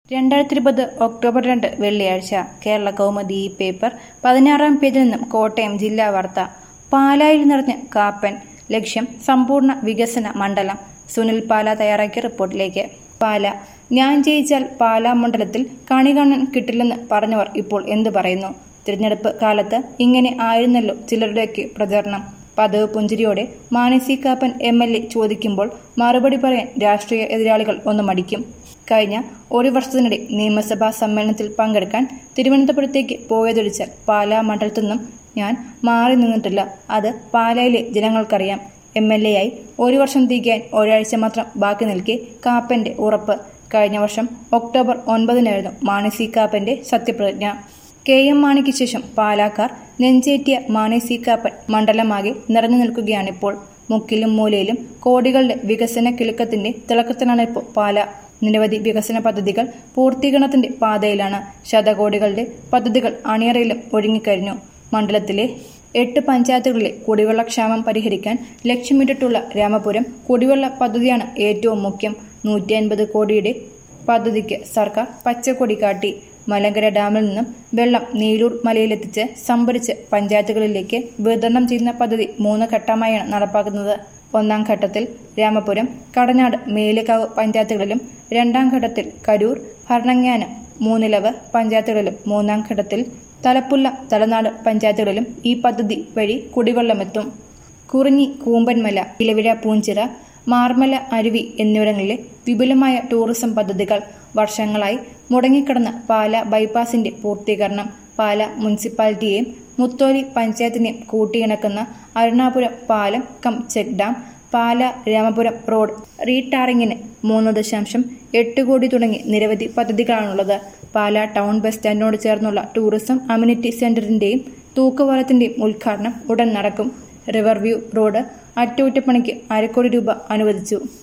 രണ്ടായിരത്തി ഇരുപത് ഒക്ടോബർ രണ്ട് വെള്ളിയാഴ്ച കേരള കൗമുദി ഈ പേപ്പർ പതിനാറാം പേജിൽ നിന്നും കോട്ടയം ജില്ലാ വാർത്ത പാലായിൽ നിറഞ്ഞ കാപ്പൻ ലക്ഷ്യം സമ്പൂർണ്ണ വികസന മണ്ഡലം സുനിൽ പാല തയ്യാറാക്കിയ റിപ്പോർട്ടിലേക്ക് പാല ഞാൻ ജയിച്ചാൽ പാലാ മണ്ഡലത്തിൽ കണി കാണാൻ കിട്ടില്ലെന്ന് പറഞ്ഞവർ ഇപ്പോൾ എന്തു പറയുന്നു തിരഞ്ഞെടുപ്പ് കാലത്ത് ഇങ്ങനെ ആയിരുന്നല്ലോ ചിലരുടെയൊക്കെ പ്രചരണം പതിവ് പുഞ്ചിരിയോടെ Manasi Kappan M L A ചോദിക്കുമ്പോൾ മറുപടി പറയാൻ രാഷ്ട്രീയ എതിരാളികൾ ഒന്ന് മടിക്കും കഴിഞ്ഞ ഒരു വർഷത്തിനിടെ നിയമസഭാ സമ്മേളനത്തിൽ പങ്കെടുക്കാൻ തിരുവനന്തപുരത്തേക്ക് പോയതൊഴിച്ചാൽ പാലാ മണ്ഡലത്തിൽ നിന്നും ഞാൻ മാറി നിന്നിട്ടില്ല അത് പാലായിലെ ജനങ്ങൾക്കറിയാം എം എൽ എ ആയി ഒരു വർഷം തികയാൻ ഒരാഴ്ച മാത്രം ബാക്കി നിൽക്കെ കാപ്പന്റെ ഉറപ്പ് കഴിഞ്ഞ വർഷം ഒക്ടോബർ ഒൻപതിനായിരുന്നു മാണി കാപ്പന്റെ സത്യപ്രതിജ്ഞ കെ എം മാണിക്ക് ശേഷം പാലാക്കാർ നെഞ്ചേറ്റിയ മാണി സി കാപ്പൻ മണ്ഡലമാകെ നിറഞ്ഞു നിൽക്കുകയാണിപ്പോൾ മുക്കിലും മൂലയിലും കോടികളുടെ വികസന കിളുക്കത്തിന്റെ തിളക്കത്തിലാണ് ഇപ്പോൾ പാല നിരവധി വികസന പദ്ധതികൾ പൂർത്തീകരണത്തിന്റെ പാതയിലാണ് ശതകോടികളുടെ പദ്ധതികൾ അണിയറയിലും ഒഴുങ്ങിക്കഴിഞ്ഞു മണ്ഡലത്തിലെ എട്ട് പഞ്ചായത്തുകളിലെ കുടിവെള്ളക്ഷാമം പരിഹരിക്കാൻ ലക്ഷ്യമിട്ടിട്ടുള്ള രാമപുരം കുടിവെള്ള പദ്ധതിയാണ് ഏറ്റവും മുഖ്യം നൂറ്റി അൻപത് കോടിയുടെ പദ്ധതിക്ക് സർക്കാർ പച്ചക്കൊടി കാട്ടി മലങ്കര ഡാമിൽ നിന്നും വെള്ളം നീലൂർ മലയിലെത്തിച്ച് സംഭരിച്ച് പഞ്ചായത്തുകളിലേക്ക് വിതരണം ചെയ്യുന്ന പദ്ധതി മൂന്ന് ഘട്ടമായാണ് നടപ്പാക്കുന്നത് ഒന്നാം ഘട്ടത്തിൽ രാമപുരം കടനാട് മേലേക്കാവ് പഞ്ചായത്തുകളിലും രണ്ടാം ഘട്ടത്തിൽ കരൂർ ഭരണങ്ങാനം മൂന്നിലവ് പഞ്ചായത്തുകളിലും മൂന്നാം ഘട്ടത്തിൽ തലപ്പുല്ല തലനാട് പഞ്ചായത്തുകളിലും ഈ പദ്ധതി വഴി കുടിവെള്ളമെത്തും കുറിഞ്ഞി കൂമ്പൻമല ഇലവിഴ പൂഞ്ചിറ മാർമല അരുവി എന്നിവിടങ്ങളിലെ വിപുലമായ ടൂറിസം പദ്ധതികൾ വർഷങ്ങളായി മുടങ്ങിക്കിടന്ന പാല ബൈപ്പാസിന്റെ പൂർത്തീകരണം പാല മുനിസിപ്പാലിറ്റിയെയും മുത്തോലി പഞ്ചായത്തിനെയും കൂട്ടിയിണക്കുന്ന അരുണാപുരം പാലം cum check dam Pala Ramapuram road റീടാറിങ്ങിന് മൂന്ന് ദശാംശം എട്ട് കോടി തുടങ്ങി നിരവധി പദ്ധതികളാണുള്ളത് പാല ടൗൺ ബസ് സ്റ്റാൻഡിനോട് ചേർന്നുള്ള ടൂറിസം അമ്യൂണിറ്റി സെന്ററിന്റെയും തൂക്കുപാലത്തിന്റെയും ഉദ്ഘാടനം ഉടൻ നടക്കും റിവർവ്യൂ റോഡ് അറ്റകുറ്റപ്പണിക്ക് അരക്കോടി രൂപ അനുവദിച്ചു